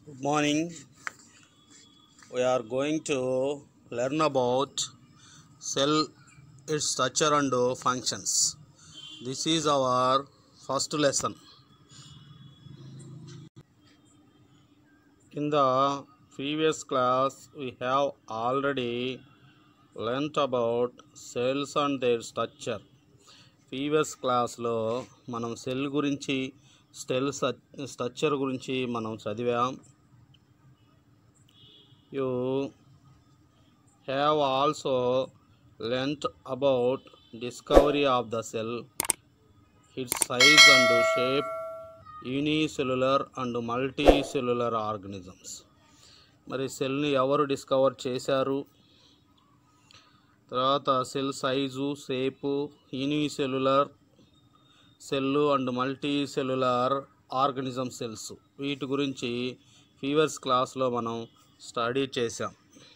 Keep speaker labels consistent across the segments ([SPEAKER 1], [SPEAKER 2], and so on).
[SPEAKER 1] Good morning. We are going to learn about cell, its structure and functions. This is our first lesson. In the previous class, we have already learnt about cells and their structure. Previous క్లాస్లో మనం cell గురించి స్టెల్ structure గురించి మనం చదివాం you have also learnt about discovery of the cell its size and shape unicellular and multicellular organisms మరి సెల్ని ఎవరు డిస్కవర్ చేశారు తర్వాత సెల్ సైజు షేపు యూనిసెల్యులర్ సెల్లు and multicellular organism cells వీటి గురించి ఫీవర్స్ క్లాస్లో మనం స్టడీ చేసాం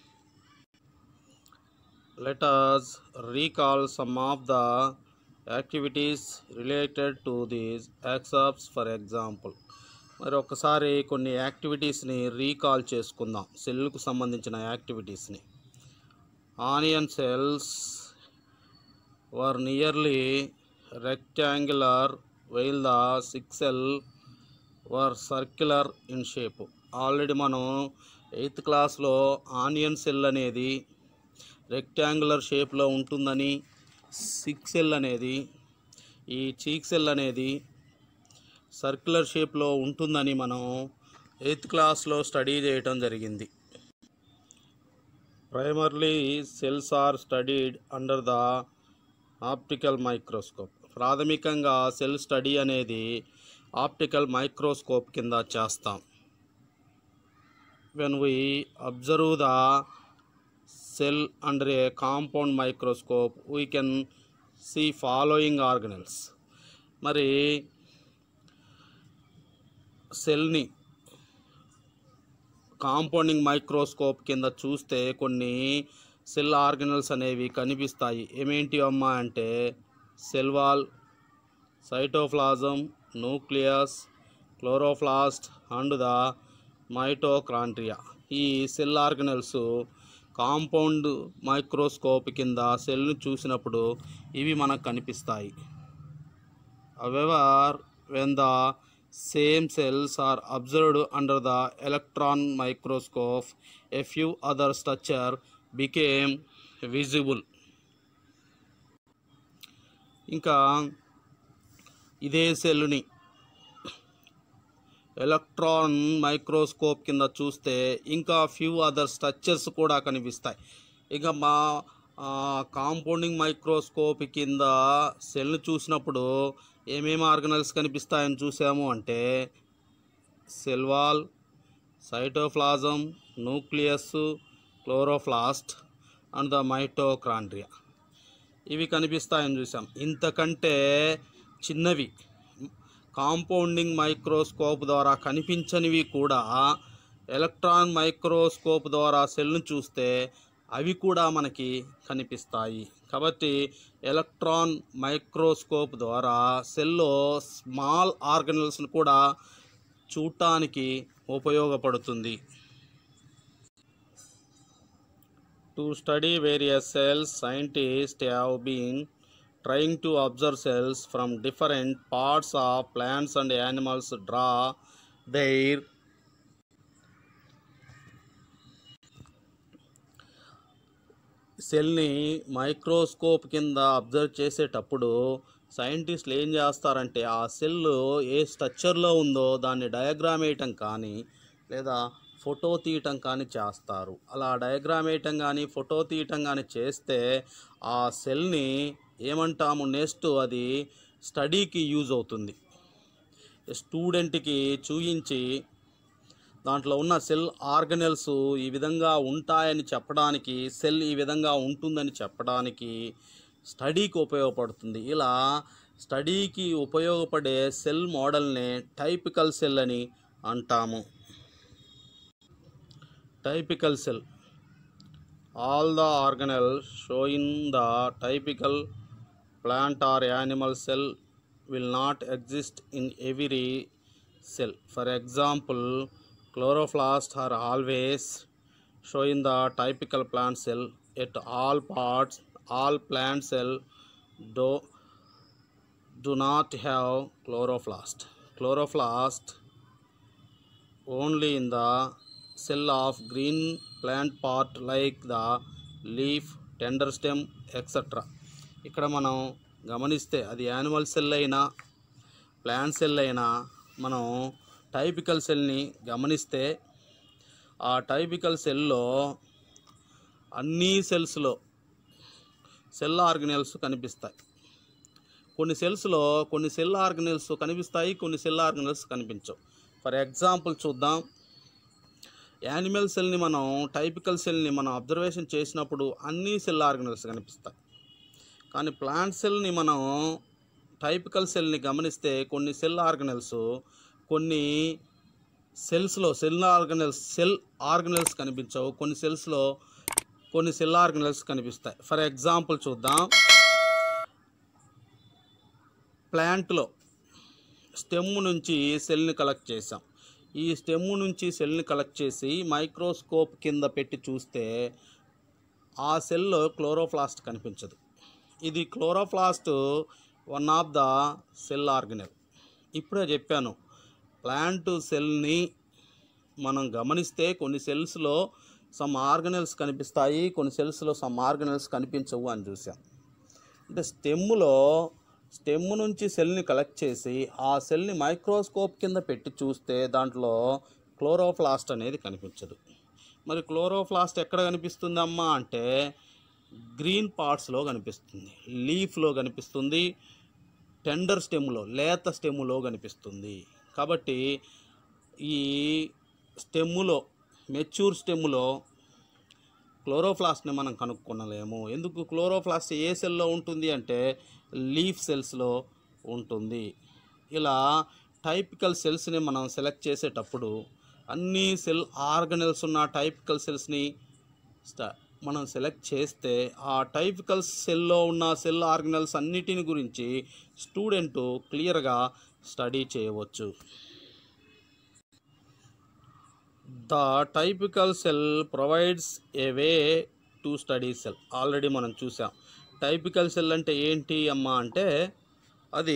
[SPEAKER 1] let us recall some of the activities related to these aspects for example మరి ఒకసారి కొన్ని యాక్టివిటీస్ని రీకాల్ చేసుకుందాం సెల్కు సంబంధించిన యాక్టివిటీస్ని onion cells were nearly rectangular while the six cell were circular in shape already మనం ఎయిత్ క్లాస్లో ఆనియన్ సెల్ అనేది రెక్టాంగులర్ షేప్లో ఉంటుందని సిక్స్ సెల్ అనేది ఈ చీక్ సెల్ అనేది సర్క్యులర్ షేప్లో ఉంటుందని మనం ఎయిత్ క్లాస్లో స్టడీ చేయటం జరిగింది primarily cells are studied under the optical microscope ప్రాథమికంగా సెల్ స్టడీ అనేది ఆప్టికల్ మైక్రోస్కోప్ కింద చేస్తాం when we observe the cell under a compound microscope we can see following organelles మరి సెల్ని కాంపౌండింగ్ మైక్రోస్కోప్ కింద చూస్తే కొన్ని సెల్ ఆర్గనల్స్ అనేవి కనిపిస్తాయి ఏమేంటి అమ్మా అంటే cell wall cytoplasm nucleus chloroplast and the mitochondria ఈ సెల్ ఆర్గనల్స్ కాంపౌండ్ మైక్రోస్కోప్ కింద సెల్ను చూసినప్పుడు ఇవి మనకు కనిపిస్తాయి however when the same cells are observed under the electron microscope a few other structure became visible ఇంకా ఇదే సెల్ని ఎలక్ట్రాన్ మైక్రోస్కోప్ కింద చూస్తే ఇంకా ఫ్యూ అదర్ స్ట్రక్చర్స్ కూడా కనిపిస్తాయి ఇక మా కాంపౌండింగ్ మైక్రోస్కోప్ కింద సెల్ని చూసినప్పుడు ఏమేమి ఆర్గనల్స్ కనిపిస్తాయని చూసాము అంటే cell wall cytoplasm nucleus chloroplast and the mitochondria ఇవి కనిపిస్తాయని చూసాం ఇంతకంటే చిన్నవి కాంపౌండింగ్ మైక్రోస్కోప్ ద్వారా కనిపించనివి కూడా ఎలక్ట్రాన్ మైక్రోస్కోప్ ద్వారా సెల్ను చూస్తే అవి కూడా మనకి కనిపిస్తాయి కాబట్టి ఎలక్ట్రాన్ మైక్రోస్కోప్ ద్వారా సెల్లో స్మాల్ ఆర్గనల్స్ను కూడా చూడటానికి ఉపయోగపడుతుంది to study various cells scientist have been trying to observe cells from different parts of plants and animals draw their సెల్ని మైక్రోస్కోప్ కింద అబ్జర్వ్ చేసేటప్పుడు సైంటిస్టులు ఏం చేస్తారంటే ఆ సెల్ ఏ స్ట్రక్చర్లో ఉందో దాన్ని డయాగ్రామ్ వేయటం కానీ లేదా ఫోటో తీయటం కానీ చేస్తారు అలా డయాగ్రామ్ వేయటం కానీ ఫోటో తీయటం కానీ చేస్తే ఆ సెల్ని ఏమంటాము నెక్స్ట్ అది స్టడీకి యూజ్ అవుతుంది స్టూడెంట్కి చూయించి దాంట్లో ఉన్న సెల్ ఆర్గనల్స్ ఈ విధంగా ఉంటాయని చెప్పడానికి సెల్ ఈ విధంగా ఉంటుందని చెప్పడానికి స్టడీకి ఉపయోగపడుతుంది ఇలా స్టడీకి ఉపయోగపడే సెల్ మోడల్నే టైపికల్ సెల్ అని అంటాము typical cell all the organelles showing the typical plant or animal cell will not exist in every cell. For example, chloroplasts are always showing the typical plant cell at all parts all plant cell do, do not have chloroplast chloroplast only in the cell of green plant part like the leaf tender stem etc ఇక్కడ మనం గమనిస్తే అది animal cell అయినా plant cell అయినా మనం typical సెల్ని గమనిస్తే ఆ typical సెల్లో అన్ని సెల్స్లో సెల్ ఆర్గనెల్స్ కనిపిస్తాయి కొన్ని సెల్స్లో కొన్ని సెల్ ఆర్గనెల్స్ కనిపిస్తాయి కొన్ని సెల్ ఆర్గనెల్స్ కనిపించవు ఫర్ ఎగ్జాంపుల్ చూద్దాం యానిమల్ సెల్ని మనం టైపికల్ సెల్ని మనం అబ్జర్వేషన్ చేసినప్పుడు అన్ని సెల్ ఆర్గనెల్స్ కనిపిస్తాయి కానీ ప్లాంట్ సెల్ని మనం టైపికల్ సెల్ని గమనిస్తే కొన్ని సెల్ ఆర్గనెల్స్ కొన్ని సెల్స్లో సెల్ ఆర్గనెల్స్ సెల్ ఆర్గనెల్స్ కనిపించవు కొన్ని సెల్స్లో కొన్ని సెల్ ఆర్గనెల్స్ కనిపిస్తాయి ఫర్ ఎగ్జాంపుల్ చూద్దాం ప్లాంట్లో స్టెమ్ నుంచి సెల్ని కలెక్ట్ చేసాం ఈ స్టెమ్ నుంచి సెల్ని కలెక్ట్ చేసి మైక్రోస్కోప్ కింద పెట్టి చూస్తే ఆ సెల్లో క్లోరోప్లాస్ట్ కనిపించదు ఇది chloroplast one of the cell organelle ఇప్పుడే చెప్పాను ప్లాంట్ సెల్ని మనం గమనిస్తే కొన్ని సెల్స్లో సమ్ ఆర్గనెల్స్ కనిపిస్తాయి కొన్ని సెల్స్లో సమ్ ఆర్గనెల్స్ కనిపించవు అని చూసాం అంటే స్టెమ్లో స్టెమ్ నుంచి సెల్ని కలెక్ట్ చేసి ఆ సెల్ని మైక్రోస్కోప్ కింద పెట్టి చూస్తే దాంట్లో క్లోరోప్లాస్ట్ అనేది కనిపించదు మరి క్లోరోప్లాస్ట్ ఎక్కడ కనిపిస్తుందమ్మా అంటే గ్రీన్ పార్ట్స్లో కనిపిస్తుంది లీఫ్లో కనిపిస్తుంది టెండర్ స్టెమ్లో లేత స్టెమ్లో కనిపిస్తుంది కాబట్టి ఈ స్టెమ్ములో మెచ్యూర్ స్టెమ్ములో క్లోరోప్లాస్ట్ని మనం కనుక్కొనలేము ఎందుకు క్లోరోప్లాస్ట్ ఏ సెల్లో ఉంటుంది అంటే లీఫ్ సెల్స్లో ఉంటుంది ఇలా టైపికల్ సెల్స్ని మనం సెలెక్ట్ చేసేటప్పుడు అన్ని సెల్ ఆర్గనెల్స్ ఉన్న టైపికల్ సెల్స్ని స్ట మనం సెలెక్ట్ చేస్తే ఆ టైపికల్ సెల్లో ఉన్న సెల్ ఆర్గనల్స్ అన్నిటిని గురించి స్టూడెంట్ క్లియర్గా స్టడీ చేయవచ్చు the typical cell provides a way to study cell already మనం చూసాం టైపికల్ సెల్ అంటే ఏంటి అమ్మా అంటే అది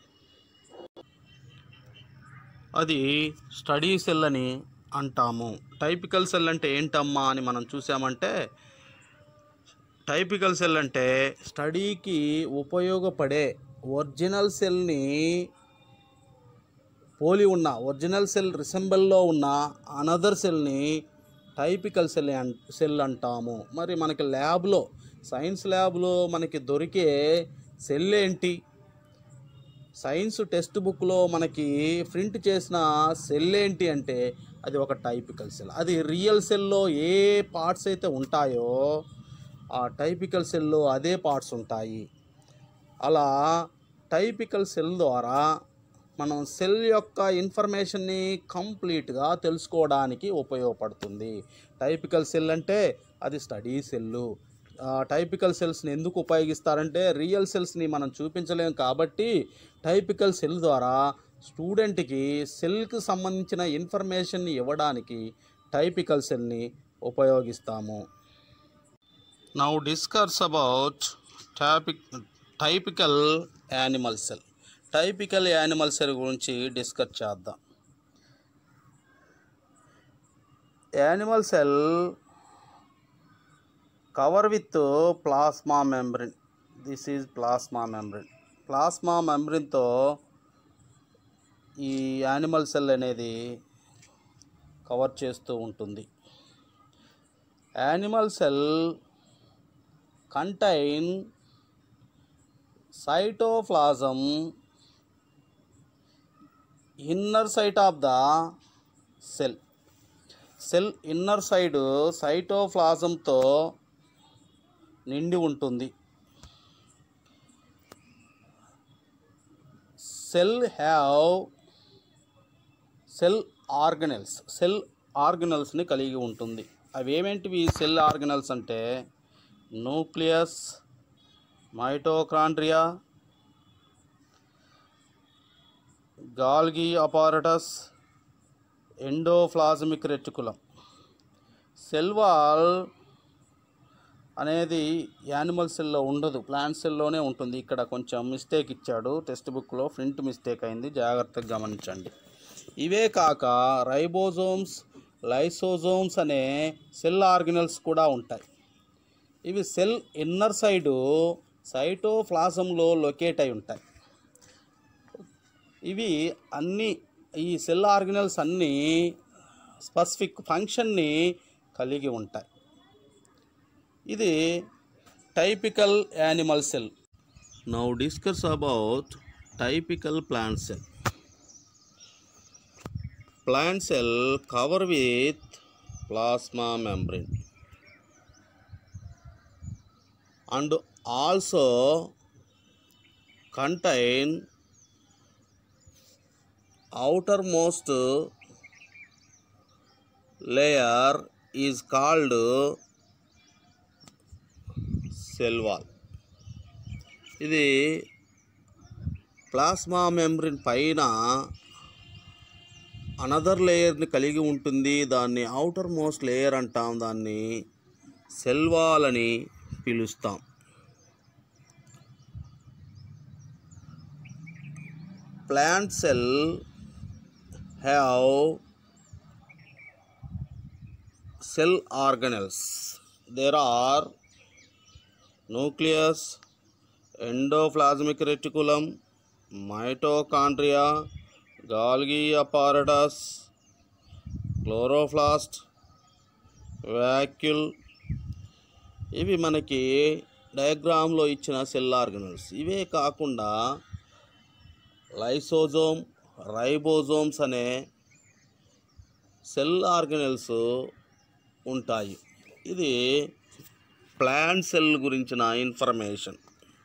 [SPEAKER 1] అది స్టడీ సెల్ అని అంటాము టైపికల్ సెల్ అంటే ఏంటమ్మా అని మనం చూసామంటే టైపికల్ సెల్ అంటే స్టడీకి ఉపయోగపడే ఒరిజినల్ సెల్ని పోలి ఉన్న ఒరిజినల్ సెల్ రిసెంబల్లో ఉన్న అనదర్ సెల్ని టైపికల్ సెల్ అన్ సెల్ అంటాము మరి మనకి ల్యాబ్లో సైన్స్ ల్యాబ్లో మనకి దొరికే సెల్ ఏంటి సైన్స్ టెక్స్ట్ బుక్లో మనకి ప్రింట్ చేసిన సెల్ ఏంటి అంటే అది ఒక టైపికల్ సెల్ అది రియల్ సెల్లో ఏ పార్ట్స్ అయితే ఉంటాయో ఆ టైపికల్ సెల్లో అదే పార్ట్స్ ఉంటాయి అలా టైపికల్ సెల్ ద్వారా మనం సెల్ యొక్క ఇన్ఫర్మేషన్ని కంప్లీట్గా తెలుసుకోవడానికి ఉపయోగపడుతుంది టైపికల్ సెల్ అంటే అది స్టడీ సెల్లు టైపికల్ సెల్స్ని ఎందుకు ఉపయోగిస్తారంటే రియల్ సెల్స్ని మనం చూపించలేం కాబట్టి టైపికల్ సెల్ ద్వారా స్టూడెంట్కి సెల్కి సంబంధించిన ఇన్ఫర్మేషన్ని ఇవ్వడానికి టైపికల్ సెల్ని ఉపయోగిస్తాము now discuss about topic typical animal cell typical animal cell గురించి డిస్కస్ చేద్దాం animal cell cover with plasma membrane this is plasma membrane plasma మెంబ్రిన్తో ఈ యానిమల్ సెల్ అనేది కవర్ చేస్తూ ఉంటుంది animal cell contain cytoplasm inner site of the cell cell inner side సైటోప్లాజంతో నిండి ఉంటుంది cell have cell organelles cell ఆర్గనల్స్ని కలిగి ఉంటుంది అవి ఏమేంటివి సెల్ ఆర్గనల్స్ అంటే nucleus mitochondria Golgi apparatus endoplasmic reticulum cell wall అనేది యానిమల్ సెల్లో ఉండదు ప్లాంట్ సెల్లోనే ఉంటుంది ఇక్కడ కొంచెం మిస్టేక్ ఇచ్చాడు టెక్స్ట్ బుక్లో ప్రింట్ మిస్టేక్ అయింది జాగ్రత్తగా గమనించండి ఇవే కాక రైబోజోమ్స్ లైసోజోమ్స్ అనే సెల్ ఆర్గనల్స్ కూడా ఉంటాయి ఇవి సెల్ ఇన్నర్ సైడు సైటోప్లాజంలో లొకేట్ అయి ఉంటాయి ఇవి అన్ని ఈ సెల్ ఆర్గనల్స్ అన్నీ స్పెసిఫిక్ ఫంక్షన్ని కలిగి ఉంటాయి ఇది typical animal cell now discuss about typical plant cell plant cell cover with plasma membrane and also contain outermost layer is called cell wall ఇది ప్లాస్మా మెంబ్రిన్ పైన అనదర్ లేయర్ని కలిగి ఉంటుంది దాన్ని అవుటర్ మోస్ట్ లేయర్ అంటాం దాన్ని సెల్ వాల్ అని పిలుస్తాం plant cell have cell organelles there are nucleus, endoplasmic reticulum, mitochondria, Golgi apparatus, chloroplast, vacuole ఇవి మనకి డయాగ్రామ్లో ఇచ్చిన సెల్ ఆర్గనల్స్ ఇవే కాకుండా లైసోజోమ్ రైబోజోమ్స్ అనే సెల్ ఆర్గనల్స్ ఉంటాయి ఇది ప్లాంట్ సెల్ గురించిన ఇన్ఫర్మేషన్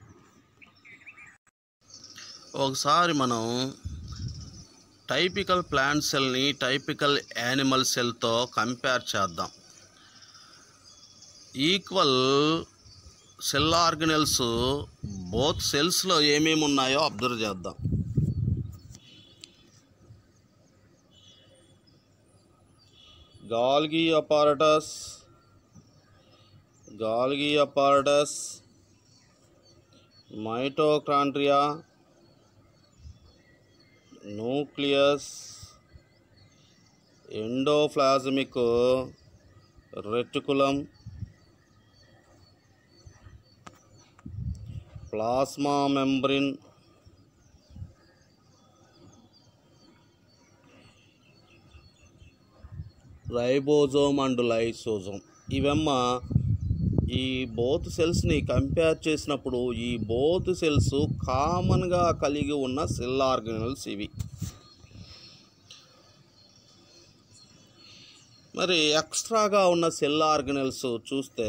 [SPEAKER 1] ఒకసారి మనం టైపికల్ ప్లాంట్ సెల్ని టైపికల్ యానిమల్ సెల్తో కంపేర్ చేద్దాం ఈక్వల్ సెల్ ఆర్గనల్స్ బోత్ సెల్స్లో ఏమేమి ఉన్నాయో అబ్జర్వ్ చేద్దాం Golgi apparatus Golgi apparatus mitochondria nucleus endoplasmic reticulum plasma membrane ribosome and lysosome ఇవమ్మ ఈ బోత్ సెల్స్ని కంపేర్ చేసినప్పుడు ఈ బోత్ సెల్స్ కామన్గా కలిగి ఉన్న సెల్ ఆర్గనల్స్ ఇవి మరి ఎక్స్ట్రాగా ఉన్న సెల్ ఆర్గనల్స్ చూస్తే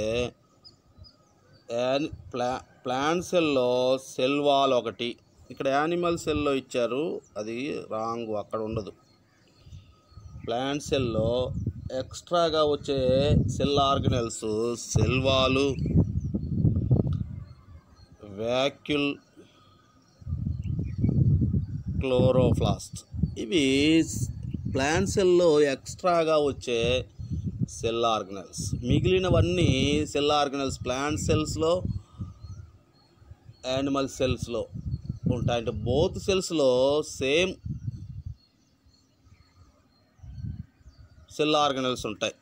[SPEAKER 1] యాని ప్లా ప్లాంట్ సెల్లో సెల్ వాల్ ఒకటి ఇక్కడ యానిమల్ సెల్లో ఇచ్చారు అది రాంగ్ అక్కడ ఉండదు ప్లాంట్ సెల్లో ఎక్స్ట్రాగా వచ్చే సెల్ ఆర్గనల్స్ సెల్ వాలు వ్యాక్యుల్ క్లోరోప్లాస్ట్ ఇవి ప్లాంట్ సెల్లో ఎక్స్ట్రాగా వచ్చే సెల్ ఆర్గనల్స్ మిగిలినవన్నీ సెల్ ఆర్గనల్స్ ప్లాంట్ సెల్స్లో యానిమల్ సెల్స్లో ఉంటాయి అంటే బోత్ సెల్స్లో సేమ్ సెల్ ఆర్గనల్స్ ఉంటాయి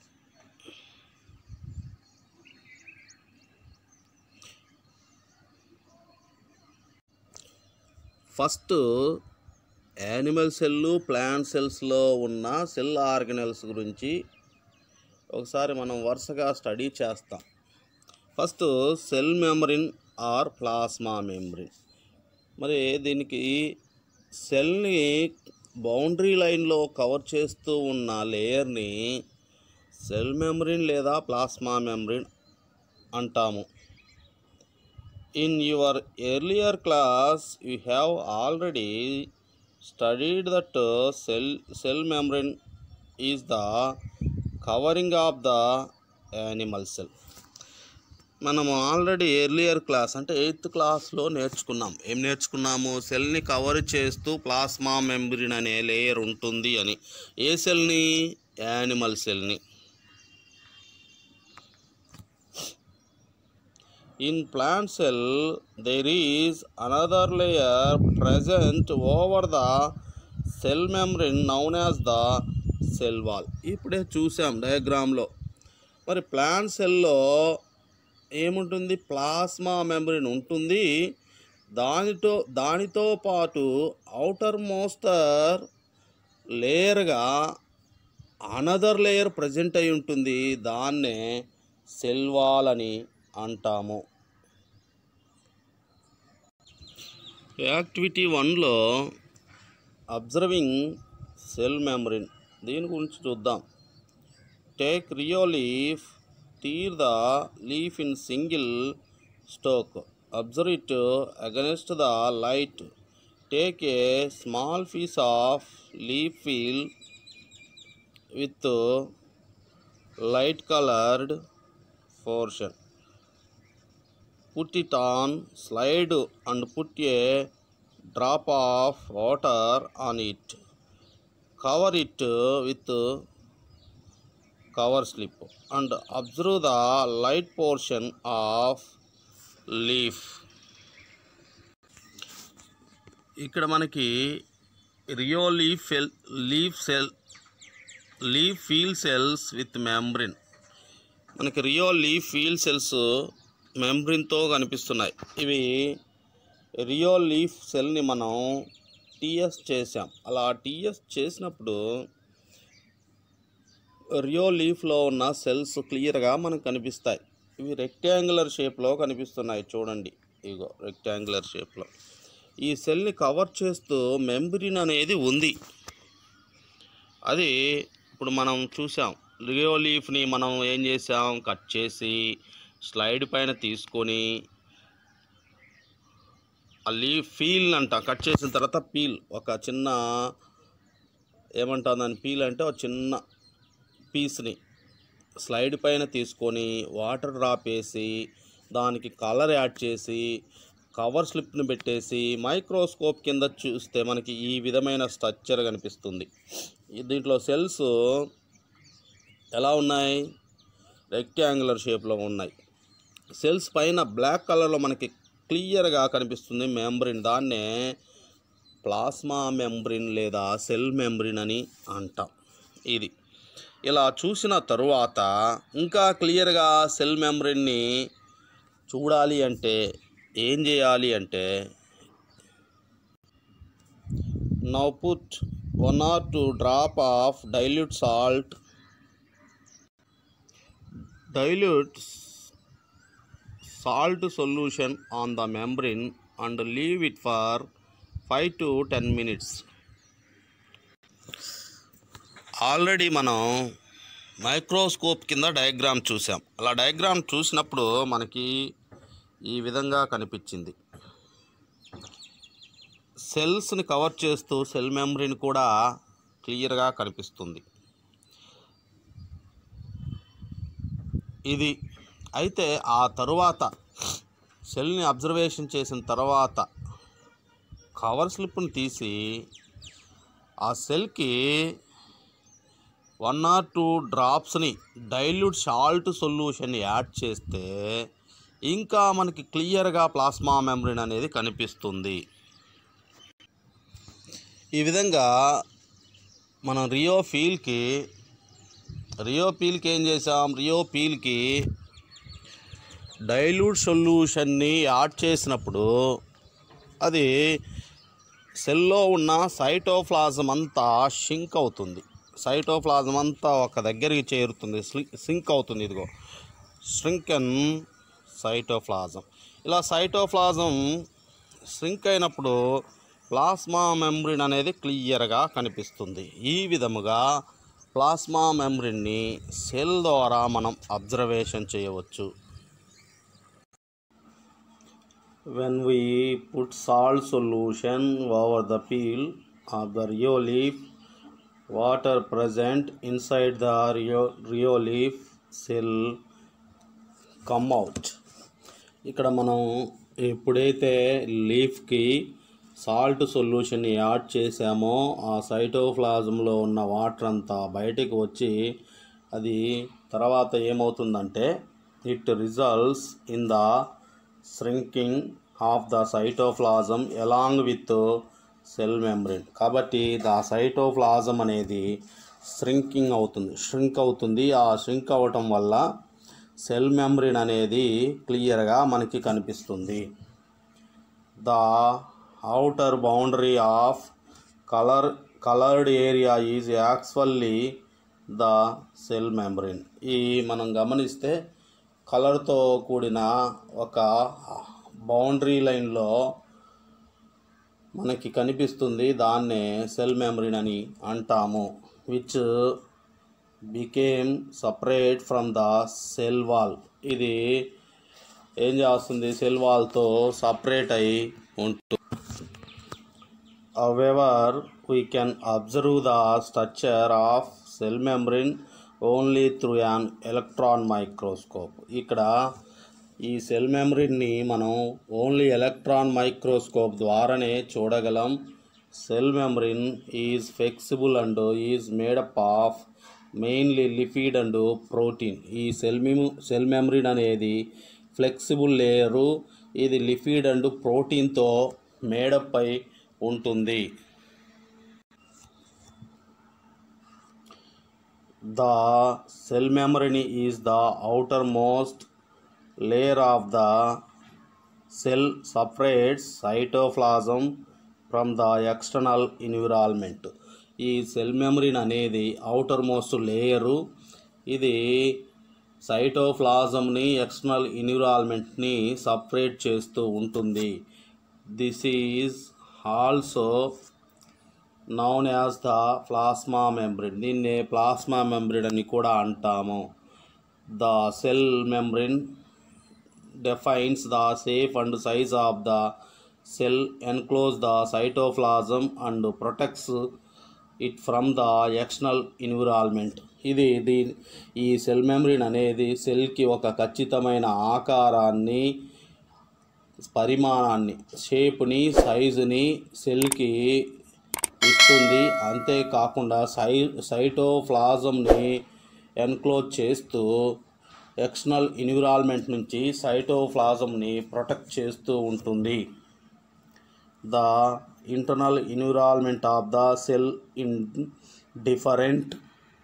[SPEAKER 1] ఫస్ట్ యానిమల్ సెల్లు ప్లాంట్ సెల్స్లో ఉన్న సెల్ ఆర్గనల్స్ గురించి ఒకసారి మనం వరుసగా స్టడీ చేస్తాం first cell membrane or plasma membrane మరి దీనికి సెల్ని బౌండరీ లైన్లో కవర్ చేస్తూ ఉన్న లేయర్ని సెల్ మెమరిన్ లేదా ప్లాస్మా మెమరిన్ అంటాము in your earlier class you have already studied that cell cell membrane is the covering of the animal cell మనము ఆల్రెడీ ఎర్లియర్ క్లాస్ అంటే ఎయిత్ క్లాస్లో నేర్చుకున్నాం ఏం నేర్చుకున్నాము సెల్ని కవర్ చేస్తూ ప్లాస్మా మెంబ్రిన్ అనే లేయర్ ఉంటుంది అని ఏ సెల్ని యానిమల్ సెల్ని In plant cell, there is another layer present over the cell membrane known as the cell wall. ఇప్పుడే చూసాం డయాగ్రామ్లో మరి ప్లాంట్ సెల్లో ఏముంటుంది ప్లాస్మా మెంబ్రెన్ ఉంటుంది దానితో దానితో పాటు అవుటర్ మోస్టర్ లేయర్గా అనదర్ లేయర్ ప్రజెంట్ అయి ఉంటుంది దాన్నే సెల్ వాల్ అని అంటాము యాక్టివిటీ వన్లో అబ్జర్వింగ్ సెల్ మెమరీన్ దీని గురించి చూద్దాం take rhoeo leaf tear the leaf in single stroke observe it against the light take a small piece of leaf peel with light coloured portion. Put it on slide and put a drop of water on it. Cover it with cover slip and observe the light portion of leaf. ఇక్కడ మనకి rhoeo leaf cell leaf cell leaf peel cells with membrane మనకి rhoeo leaf peel cells మెంబ్రిన్తో కనిపిస్తున్నాయి ఇవి Rio leaf సెల్ని మనం TS చేసాం అలా TS చేసినప్పుడు రియో లీఫ్లో ఉన్న సెల్స్ క్లియర్గా మనకు కనిపిస్తాయి ఇవి రెక్టాంగులర్ షేప్లో కనిపిస్తున్నాయి చూడండి ఇగో రెక్టాంగులర్ షేప్లో ఈ సెల్ని కవర్ చేస్తూ మెంబ్రిన్ అనేది ఉంది అది ఇప్పుడు మనం చూసాం రియో లీఫ్ని మనం ఏం చేసాం కట్ చేసి స్లైడ్ పైన తీసుకొని ఆ లీఫ్ ఫీల్ అంట కట్ చేసిన తర్వాత పీల్ ఒక చిన్న ఏమంటాం దాని పీల్ అంటే ఒక చిన్న పీస్ని స్లైడ్ పైన తీసుకొని వాటర్ డ్రాప్ వేసి దానికి కలర్ యాడ్ చేసి కవర్ స్లిప్ని పెట్టేసి మైక్రోస్కోప్ కింద చూస్తే మనకి ఈ విధమైన స్ట్రక్చర్ కనిపిస్తుంది ఈ దీంట్లో సెల్స్ ఎలా ఉన్నాయి రెక్టాంగులర్ షేప్లో ఉన్నాయి సెల్స్ పైన బ్లాక్ కలర్లో మనకి క్లియర్గా కనిపిస్తుంది మెంబ్రిన్ దాన్నే ప్లాస్మా మెంబ్రిన్ లేదా సెల్ మెంబ్రిన్ అని అంటాం ఇది ఇలా చూసిన తరువాత ఇంకా క్లియర్గా సెల్ మెంబ్రిన్ని చూడాలి అంటే ఏం చేయాలి అంటే now put one or two drop of dilute salt dilute salt solution on the membrane and leave it for 5 to 10 minutes ఆల్రెడీ మనం మైక్రోస్కోప్ కింద డయాగ్రామ్ చూసాం అలా డయాగ్రామ్ చూసినప్పుడు మనకి ఈ విధంగా కనిపించింది సెల్స్ని కవర్ చేస్తూ సెల్ మెమరీని కూడా క్లియర్గా కనిపిస్తుంది ఇది అయితే ఆ తరువాత సెల్ని అబ్జర్వేషన్ చేసిన తర్వాత కవర్ స్లిప్ని తీసి ఆ సెల్కి వన్ ఆర్ టూ డ్రాప్స్ని డైల్యూట్ సాల్ట్ సొల్యూషన్ యాడ్ చేస్తే ఇంకా మనకి క్లియర్గా ప్లాస్మా మెమరీన్ అనేది కనిపిస్తుంది ఈ విధంగా మనం రియో ఫీల్కి రియో పీల్కి ఏం చేసాం రియో పీల్కి డైల్యూట్ సొల్యూషన్ని యాడ్ చేసినప్పుడు అది సెల్లో ఉన్న సైటోప్లాజం అంతా షింక్ అవుతుంది సైటోప్లాజం అంతా ఒక దగ్గరికి చేరుతుంది సింక్ అవుతుంది ఇదిగో శ్రింకన్ సైటోప్లాజం ఇలా సైటోప్లాజం శ్రింక్ అయినప్పుడు ప్లాస్మా మెంబ్రిన్ అనేది క్లియర్గా కనిపిస్తుంది ఈ విధముగా ప్లాస్మా మెమరీని సెల్ ద్వారా మనం అబ్జర్వేషన్ చేయవచ్చు when we put salt solution over the peel of the rhoeo leaf water present inside the rhoeo rhoeo leaf cell come out ఇక్కడ మనం ఎప్పుడైతే లీఫ్కి సాల్ట్ సొల్యూషన్ యాడ్ చేసామో ఆ సైటోప్లాజంలో ఉన్న వాటర్ అంతా బయటికి వచ్చి అది తర్వాత ఏమవుతుందంటే it results in the shrinking of the cytoplasm along with cell membrane కాబట్టి ద సైటోప్లాజం అనేది శ్రింకింగ్ అవుతుంది ష్రింక్ అవుతుంది ఆ ష్రింక్ అవ్వటం వల్ల సెల్ మెంబ్రెన్ అనేది క్లియర్గా మనకి కనిపిస్తుంది the outer boundary of colour coloured area is actually the cell membrane ఈ మనం గమనిస్తే కలర్తో కూడిన ఒక బౌండరీ లైన్లో మనకి కనిపిస్తుంది దాన్నే సెల్ మెమరీన్ అని అంటాము which became separate from the cell wall ఇది ఏం చేస్తుంది సెల్ వాల్తో సపరేట్ అయి ఉంటుంది however we can observe the structure of cell membrane only through an electron microscope ఇక్కడ ఈ సెల్ మెమరీని మనం ఓన్లీ ఎలక్ట్రాన్ మైక్రోస్కోప్ ద్వారానే చూడగలం cell membrane is flexible and is made up of mainly lipid and protein ఈ cell మెము cell membrane అనేది ఫ్లెక్సిబుల్ లేయరు ఇది లిపిడ్ అండ్ ప్రోటీన్తో మేడప్ అయి ఉంటుంది the cell membrane is the outer most layer of the cell separates cytoplasm from the external environment ఈ cell membrane అనేది అవుటర్ మోస్ట్ లేయరు ఇది సైటోప్లాజంని ఎక్స్టర్నల్ ఎన్విరాన్మెంట్ని సపరేట్ చేస్తూ ఉంటుంది this is also known as the plasma membrane దీన్ని plasma membrane అని కూడా అంటాము the cell membrane defines the shape and size of the cell enclose the cytoplasm and protects it from the external environment ఇది దీ ఈ cell membrane అనేది సెల్కి ఒక ఖచ్చితమైన ఆకారాన్ని పరిమాణాన్ని షేప్ని సైజుని సెల్కి ఇస్తుంది అంతేకాకుండా సై సైటోప్లాజంని ఎన్క్లోజ్ చేస్తూ ఎక్స్టర్నల్ ఎన్విరాన్మెంట్ నుంచి సైటోప్లాజంని ప్రొటెక్ట్ చేస్తూ ఉంటుంది the internal environment of the cell in different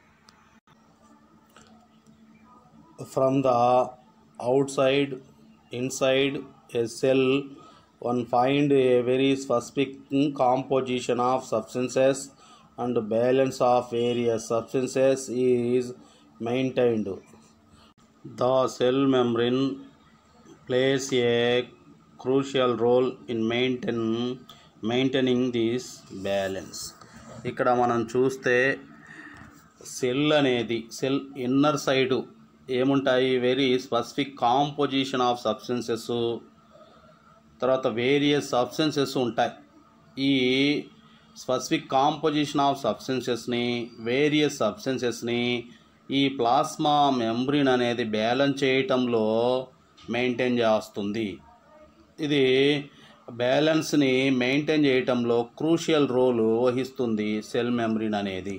[SPEAKER 1] from the outside inside a cell one find a very specific composition of substances and balance of various substances is maintained the cell membrane plays a crucial role in maintain maintaining this balance ఇక్కడ మనం చూస్తే cell అనేది cell inner side ఏముంటాయి very specific composition of substances తర్వాత various substances ఉంటాయి ఈ specific composition of సబ్స్టెన్సెస్ని various సబ్స్టెన్సెస్ని ఈ ప్లాస్మా మెంబ్రిన్ అనేది బ్యాలెన్స్ చేయటంలో మెయింటైన్ చేస్తుంది ఇది బ్యాలెన్స్ని మెయింటైన్ చేయటంలో క్రూషియల్ రోల్ వహిస్తుంది సెల్ మెమరీన్ అనేది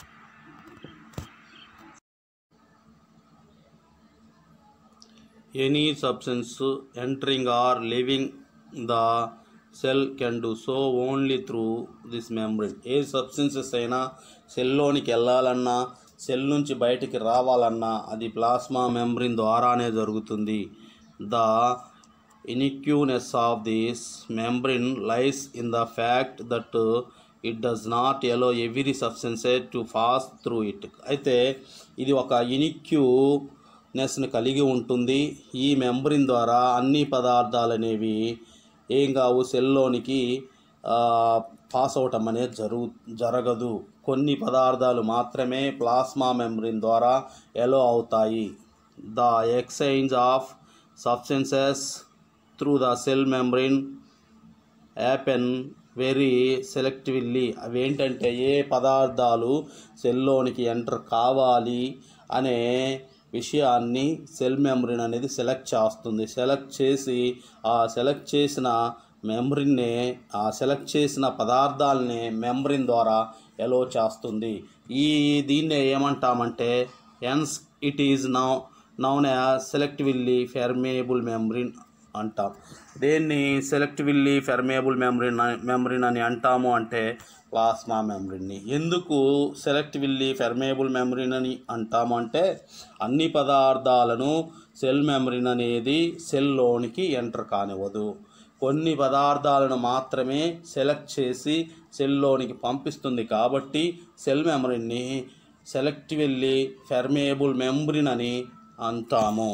[SPEAKER 1] any substance entering or leaving the cell can do so only through this membrane ఏ సబ్స్టెన్సెస్ అయినా సెల్లోనికి వెళ్ళాలన్నా సెల్ నుంచి బయటికి రావాలన్నా అది ప్లాస్మా మెంబ్రిన్ ద్వారానే జరుగుతుంది the uniqueness of this membrane lies in the fact that uh, it does not allow every substance to pass through it అయితే ఇది ఒక ఇనిక్యూనెస్ని కలిగి ఉంటుంది ఈ మెంబ్రిన్ ద్వారా అన్ని పదార్థాలు అనేవి ఏం కావు సెల్లోనికి పాస్ అవటం అనేది జరుగు జరగదు కొన్ని పదార్థాలు మాత్రమే ప్లాస్మా మెంబ్రిన్ ద్వారా ఎలో అవుతాయి the exchange of substances through the cell membrane happen very selectively అవి ఏంటంటే ఏ పదార్థాలు సెల్లోనికి ఎంటర్ కావాలి అనే విషయాన్ని సెల్ మెమరీన్ అనేది సెలెక్ట్ చేస్తుంది సెలెక్ట్ చేసి ఆ సెలెక్ట్ చేసిన మెమరీని ఆ సెలెక్ట్ చేసిన పదార్థాలని మెమరీన్ ద్వారా ఎలో చేస్తుంది ఈ దీన్ని ఏమంటామంటే hence it is now known as selectively permeable membrane అంటాం దేన్ని సెలెక్టివ్లీ ఫెర్మేబుల్ మెమరీన్ మెమరీన్ అని అంటాము అంటే ప్లాస్మా మెమరీని ఎందుకు సెలెక్టివ్లీ ఫెర్మేబుల్ మెమరీన్ అని అంటాము అంటే అన్ని పదార్థాలను సెల్ మెమరీన్ అనేది సెల్లోనికి ఎంటర్ కానివ్వదు కొన్ని పదార్థాలను మాత్రమే సెలెక్ట్ చేసి సెల్లోనికి పంపిస్తుంది కాబట్టి సెల్ మెమరీని సెలెక్టివ్లీ ఫెర్మేబుల్ మెమరీన్ అని అంటాము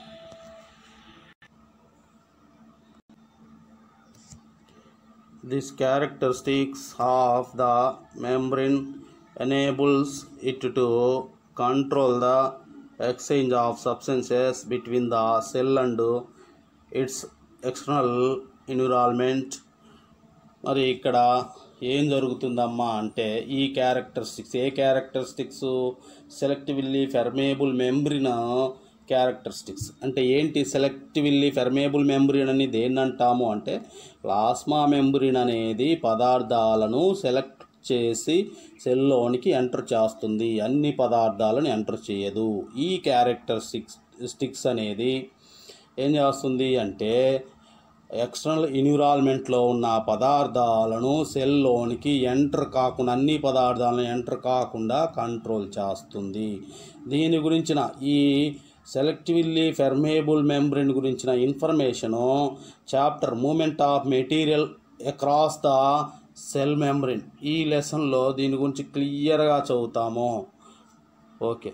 [SPEAKER 1] This characteristics of the membrane enables it to control the exchange of substances between the cell and its external environment మరి ఇక్కడ ఏం జరుగుతుందమ్మా అంటే ఈ క్యారెక్టరిస్టిక్స్ ఏ characteristics selectively permeable membrane characteristics అంటే ఏంటి సెలెక్టివ్లీ ఫెర్మేబుల్ మెంబ్రిన్ అని దేన్ని అంటాము అంటే ప్లాస్మా మెంబ్రిన్ అనేది పదార్థాలను సెలెక్ట్ చేసి సెల్లోనికి ఎంటర్ చేస్తుంది అన్ని పదార్థాలను ఎంటర్ చేయదు ఈ క్యారెక్టరిస్టిక్స్ స్టిక్స్ అనేది ఏం చేస్తుంది అంటే ఎక్స్టర్నల్ ఎన్విరాన్మెంట్లో ఉన్న పదార్థాలను సెల్లోనికి ఎంటర్ కాకుండా అన్ని పదార్థాలను ఎంటర్ కాకుండా కంట్రోల్ చేస్తుంది దీని గురించిన ఈ సెలెక్టివ్లీ ఫెర్మేబుల్ మెంబ్రెన్ గురించిన information chapter movement of material across the cell membrane ఈ లెసన్లో దీని గురించి క్లియర్గా చదువుతాము okay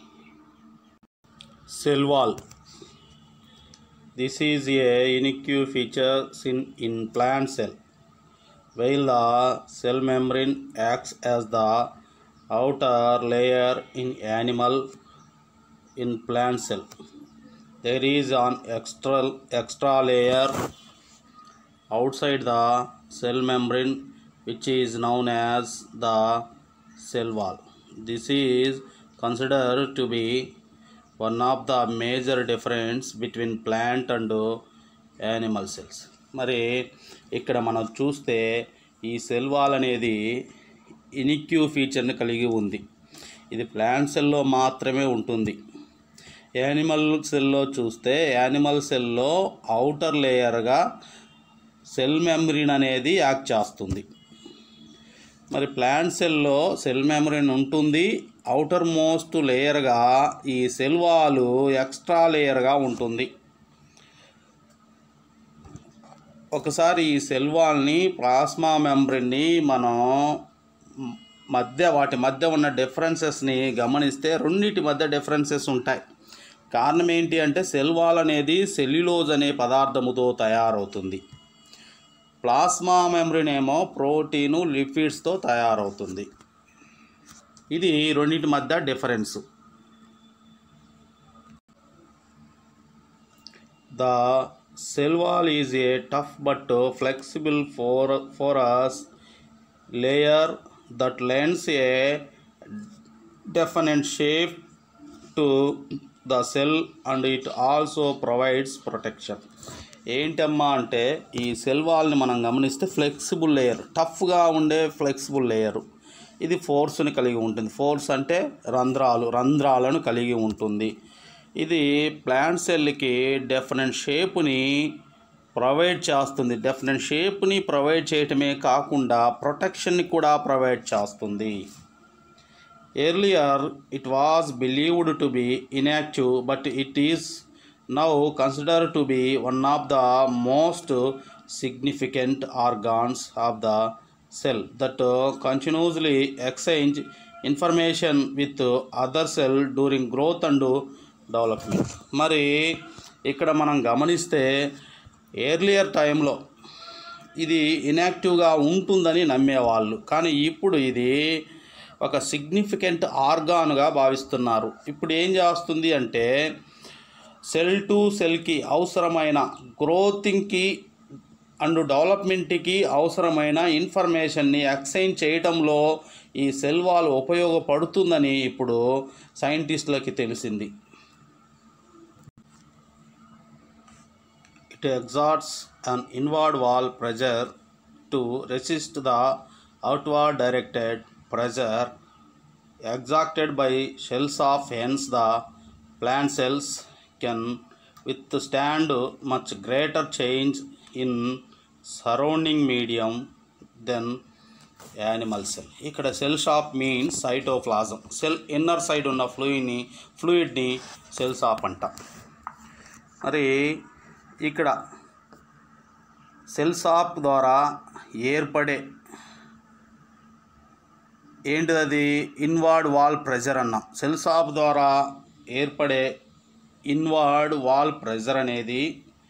[SPEAKER 1] cell wall This is a unique feature in, in plant cell. While the cell membrane acts as the outer layer in animal in plant cell, there is an extra extra layer outside the cell membrane which is known as the cell wall. This is considered to be one of the major difference between plant and animal cells మరి ఇక్కడ మనం చూస్తే ఈ cell wall అనేది ఇనిక్యూ ఫీచర్ని కలిగి ఉంది ఇది ప్లాంట్ సెల్లో మాత్రమే ఉంటుంది యానిమల్ సెల్లో చూస్తే యానిమల్ సెల్లో అవుటర్ లేయర్గా సెల్ మెమరీన్ అనేది యాక్ట్ చేస్తుంది మరి ప్లాంట్ సెల్లో సెల్ మెమరీన్ ఉంటుంది అవుటర్ మోస్ట్ లేయర్గా ఈ సెల్ వాలు ఎక్స్ట్రా లేయర్గా ఉంటుంది ఒకసారి ఈ సెల్ వాల్ని ప్లాస్మా మెంబ్రెన్ని మనం మధ్య వాటి మధ్య ఉన్న డిఫరెన్సెస్ని గమనిస్తే రెండింటి మధ్య డిఫరెన్సెస్ ఉంటాయి కారణం ఏంటి అంటే సెల్ వాల్ అనేది సెల్యులోజ్ అనే పదార్థముతో తయారవుతుంది ప్లాస్మా మెమరీన్ ఏమో ప్రోటీను లిపిడ్స్తో తయారవుతుంది ఇది రెండింటి మధ్య difference the cell wall is a tough but flexible pore porous layer that lends a definite shape to the cell and it also provides protection ఏంటమ్మా అంటే ఈ సెల్ వాల్ని మనం గమనిస్తే ఫ్లెక్సిబుల్ లేయర్ టఫ్గా ఉండే ఫ్లెక్సిబుల్ లేయర్ ఇది ఫోర్స్ని కలిగి ఉంటుంది ఫోర్స్ అంటే రంధ్రాలు రంధ్రాలను కలిగి ఉంటుంది ఇది ప్లాంట్ సెల్కి డెఫినెట్ షేప్ని ప్రొవైడ్ చేస్తుంది డెఫినెట్ షేప్ని ప్రొవైడ్ చేయటమే కాకుండా ప్రొటెక్షన్ని కూడా ప్రొవైడ్ చేస్తుంది earlier it was believed to be inactive but it is now consider to be one of the most significant organs of the cell that continuously exchange information with other cell during growth and development మరి ఇక్కడ మనం గమనిస్తే earlier టైంలో ఇది ఇన్యాక్టివ్గా ఉంటుందని నమ్మేవాళ్ళు కానీ ఇప్పుడు ఇది ఒక సిగ్నిఫికెంట్ ఆర్గాన్గా భావిస్తున్నారు ఇప్పుడు ఏం చేస్తుంది అంటే సెల్ టు సెల్కి అవసరమైన గ్రోతింగ్కి అండ్ డెవలప్మెంట్కి అవసరమైన ఇన్ఫర్మేషన్ని ఎక్స్చేంజ్ చేయటంలో ఈ సెల్ వాల్ ఉపయోగపడుతుందని ఇప్పుడు సైంటిస్టులకి తెలిసింది it exerts an inward wall pressure to resist the outward directed pressure exacted by shells of hence the plant cells can withstand much greater change in surrounding medium than animal cell ఇక్కడ cell sap means cytoplasm cell inner side ఉన్న ఫ్లూయిడ్ని ఫ్లూయిడ్ని cell shop అంటాం మరి ఇక్కడ cell sap ద్వారా ఏర్పడే ఏంటిది అది ఇన్వార్డ్ వాల్ ప్రెజర్ అన్నాం సెల్ షాప్ ద్వారా ఏర్పడే ఇన్వార్డ్ వాల్ ప్రెజర్ అనేది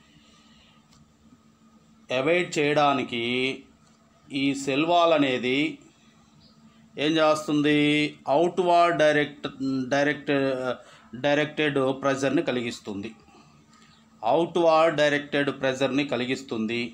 [SPEAKER 1] అవాయిడ్ చేయడానికి ఈ సెల్ వాల్ అనేది ఏం చేస్తుంది అవుట్వార్డ్ డైరెక్ట్ డైరెక్ట్ డైరెక్టెడ్ ప్రెజర్ని కలిగిస్తుంది అవుట్వార్డ్ డైరెక్టెడ్ ప్రెజర్ని కలిగిస్తుంది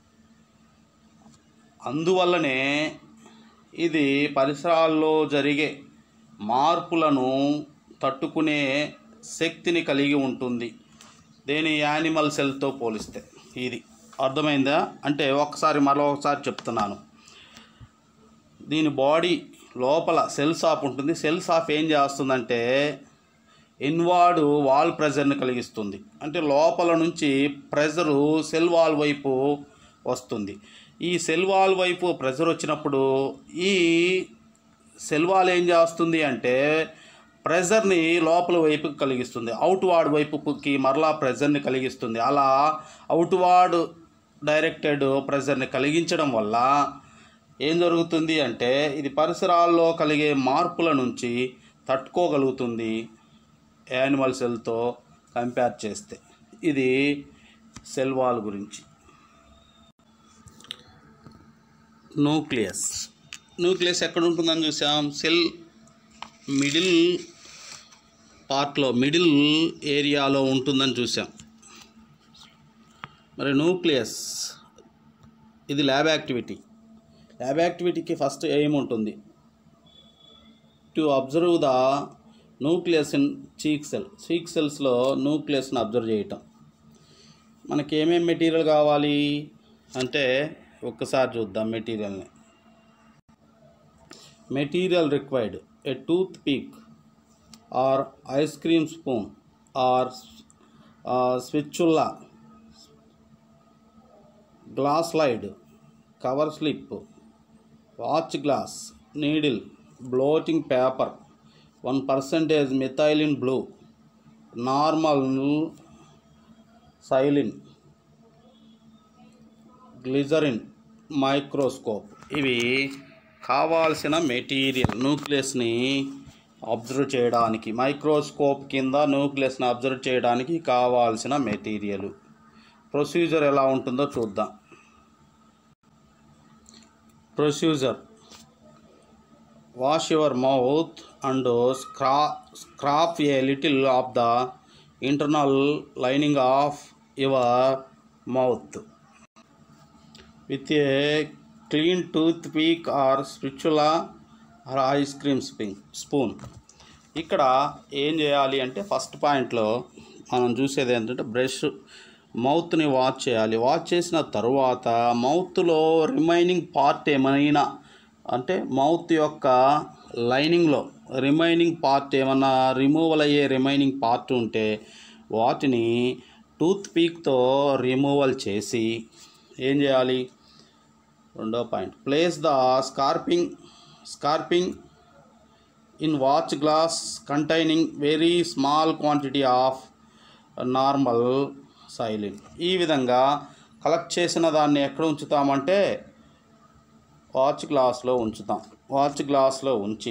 [SPEAKER 1] అందువల్లనే ఇది పరిసరాల్లో జరిగే మార్పులను తట్టుకునే శక్తిని కలిగి ఉంటుంది దేని యానిమల్ సెల్తో పోలిస్తే ఇది అర్థమైందా అంటే ఒకసారి మరొకసారి చెప్తున్నాను దీని బాడీ లోపల సెల్స్ ఆఫ్ ఉంటుంది సెల్స్ ఆఫ్ ఏం చేస్తుందంటే ఇన్వార్డ్ వాల్ ప్రెజర్ని కలిగిస్తుంది అంటే లోపల నుంచి ప్రెజరు సెల్ వాల్ వైపు వస్తుంది ఈ సెల్ వాల్ వైపు ప్రెజర్ వచ్చినప్పుడు ఈ సెల్ వాల్ ఏం చేస్తుంది అంటే ప్రెజర్ని లోపల వైపుకి కలిగిస్తుంది అవుట్వార్డ్ వైపుకి మరలా ప్రెజర్ని కలిగిస్తుంది అలా అవుట్వార్డ్ డైరెక్టెడ్ ప్రెజర్ని కలిగించడం వల్ల ఏం జరుగుతుంది అంటే ఇది పరిసరాల్లో కలిగే మార్పుల నుంచి తట్టుకోగలుగుతుంది యానిమల్ సెల్తో కంపేర్ చేస్తే ఇది సెల్ వాల్ గురించి న్యూక్లియస్ న్యూక్లియస్ ఎక్కడ ఉంటుందని చూసాం సెల్ మిడిల్ పార్ట్లో మిడిల్ ఏరియాలో ఉంటుందని చూసాం మరి న్యూక్లియస్ ఇది ల్యాబ్ యాక్టివిటీ ల్యాబ్ యాక్టివిటీకి ఫస్ట్ ఎయిమ్ ఉంటుంది to observe the nucleus in cheek cell cheek సెల్స్లో న్యూక్లియస్ని అబ్జర్వ్ చేయటం మనకి ఏమేం మెటీరియల్ కావాలి అంటే ఒక్కసారి చూద్దాం మెటీరియల్ని material required a toothpick or ice cream spoon or spatula glass slide cover slip watch glass needle blotting paper one percentage methylene blue normal saline glycerine microscope ఇవి కావాల్సిన మెటీరియల్ న్యూక్లియస్ని అబ్జర్వ్ చేయడానికి microscope కింద న్యూక్లియస్ని observe చేయడానికి కావాల్సిన material procedure ఎలా ఉంటుందో చూద్దాం procedure wash your mouth and scra scrape a little of the internal lining of your mouth with a clean toothpick or spatula or ice cream spring spoon ఇక్కడ ఏం చేయాలి అంటే first పాయింట్లో మనం చూసేది ఏంటంటే బ్రష్ మౌత్ని వాష్ చేయాలి వాష్ చేసిన తర్వాత మౌత్లో రిమైనింగ్ పార్ట్ ఏమైనా అంటే మౌత్ యొక్క లైనింగ్లో రిమైనింగ్ పార్ట్ ఏమన్నా రిమూవల్ అయ్యే రిమైనింగ్ పార్ట్ ఉంటే వాటిని టూత్ పీక్తో రిమూవల్ చేసి ఏం చేయాలి రెండో point place the scraping scraping in watch glass containing very small quantity of normal saline ఈ విధంగా కలెక్ట్ చేసిన దాన్ని ఎక్కడ ఉంచుతామంటే వాచ్ గ్లాస్లో ఉంచుతాం వాచ్ గ్లాస్లో ఉంచి